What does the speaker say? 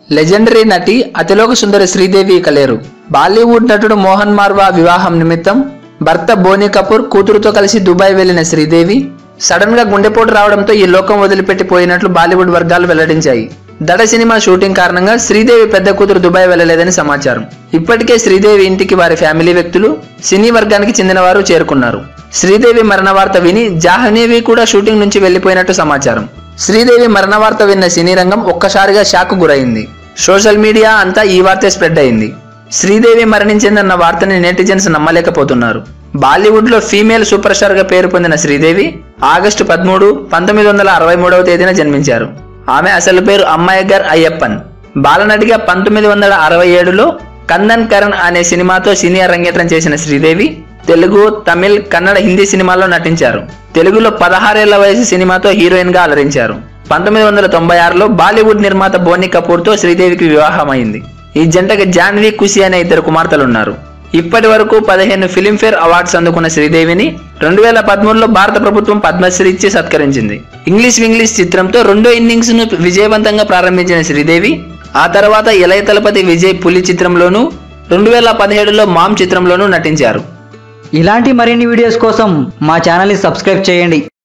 legendary నటి అతిలోక సుందరి శ్రీదేవి ఇక లేరు బాలీవుడ్ నటుడు మోహన్ మార్వా వివాహం నిమిత్తం భర్త బోనీ కపూర్ కూతురుతో కలిసి దుబాయ్ వెళ్లిన శ్రీదేవి సడన్ గా గుండెపోటు రావడంతో ఈ లోకం వదిలిపెట్టి పోయినట్లు బాలీవుడ్ వర్గాలు వెల్లడించాయి దడ సినిమా షూటింగ్ కారణంగా శ్రీదేవి పెద్ద కూతురు దుబాయ్ వెళ్లలేదని సమాచారం ఇప్పటికే శ్రీదేవి ఇంటికి వారి ఫ్యామిలీ వ్యక్తులు సినీ వర్గానికి చెందిన వారు చేరుకున్నారు శ్రీదేవి మరణ వార్త విని జాహ్నవి కూడా షూటింగ్ నుంచి వెళ్లిపోయినట్టు సమాచారం శ్రీదేవి మరణ వార్త విన్న సినీ రంగం ఒక్కసారిగా షాక్ గురైంది సోషల్ మీడియా అంతా ఈ వార్తే స్ప్రెడ్ అయింది శ్రీదేవి మరణించిందన్న వార్తని నెటిజన్స్ నమ్మలేకపోతున్నారు బాలీవుడ్ లో ఫీమేల్ సూపర్ స్టార్ గా పేరు పొందిన శ్రీదేవి ఆగస్టు పదమూడు పంతొమ్మిది వందల అరవై మూడవ తేదీన జన్మించారు ఆమె అసలు పేరు అమ్మాయిగర్ అయ్యప్పన్ బాలనటిగా పంతొమ్మిది వందల అరవై ఏడులో కందన్ కరణ్ అనే సినిమాతో సీనియర్ రంగేట్రం చేసిన శ్రీదేవి తెలుగు తమిళ్ కన్నడ హిందీ సినిమాల్లో నటించారు తెలుగులో పదహారేళ్ల వయసు సినిమాతో హీరోయిన్ గా అలరించారు పంతొమ్మిది వందల తొంభై ఆరులో బాలీవుడ్ నిర్మాత బోనీ కపూర్ తో శ్రీదేవికి వివాహమైంది ఈ జంటకి జాన్వీ ఖుషి అనే ఇద్దరు కుమార్తెలున్నారు ఇప్పటి వరకు పదిహేను ఫిలింఫేర్ అవార్డ్స్ అందుకున్న శ్రీదేవిని రెండు వేల పదమూడులో భారత ప్రభుత్వం పద్మశ్రీ ఇచ్చి సత్కరించింది ఇంగ్లీష్ వింగ్లీష్ చిత్రంతో రెండో ఇన్నింగ్స్ ను విజయవంతంగా ప్రారంభించిన శ్రీదేవి ఆ తర్వాత ఇలయ తలపతి విజయ్ పులి చిత్రంలోనూ రెండు వేల పదిహేడులో మామ్ చిత్రంలోనూ నటించారు ఇలాంటి మరిన్ని వీడియోస్ కోసం మా ఛానల్ని సబ్స్క్రైబ్ చేయండి